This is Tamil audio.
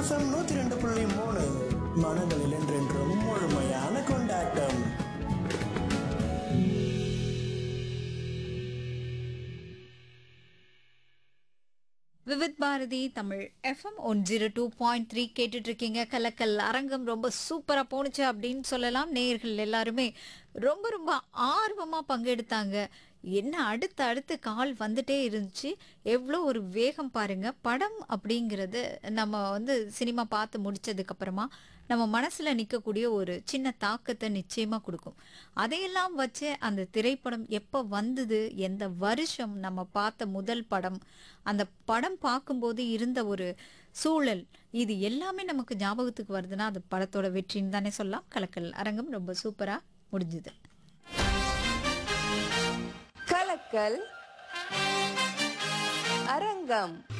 எஃப்எம் நூத்தி ரெண்டு புள்ளி மூணு மனங்களில் என்றென்றும் முழுமையான கொண்டாட்டம் Vividh Bharati Tamil FM one zero two point three கேட்டுட்டு இருக்கீங்க கலக்கல் அரங்கம் ரொம்ப சூப்பரா போணுச்சு அப்படின்னு சொல்லலாம் நேயர்கள் எல்லாருமே ரொம்ப ரொம்ப ஆர்வமா பங்கெடுத்தாங்க என்ன அடுத்து அடுத்து கால் வந்துட்டே இருந்துச்சு எவ்வளோ ஒரு வேகம் பாருங்க படம் அப்படிங்கிறது நம்ம வந்து சினிமா பார்த்து முடிச்சதுக்கு அப்புறமா நம்ம மனசுல நிற்கக்கூடிய ஒரு சின்ன தாக்கத்தை நிச்சயமா கொடுக்கும் அதையெல்லாம் வச்சு அந்த திரைப்படம் எப்போ வந்தது எந்த வருஷம் நம்ம பார்த்த முதல் படம் அந்த படம் பார்க்கும்போது இருந்த ஒரு சூழல் இது எல்லாமே நமக்கு ஞாபகத்துக்கு வருதுன்னா அது படத்தோட வெற்றின்னு தானே சொல்லலாம் கலக்கல் அரங்கம் ரொம்ப சூப்பரா முடிஞ்சுது கலக்கல் அரங்கம்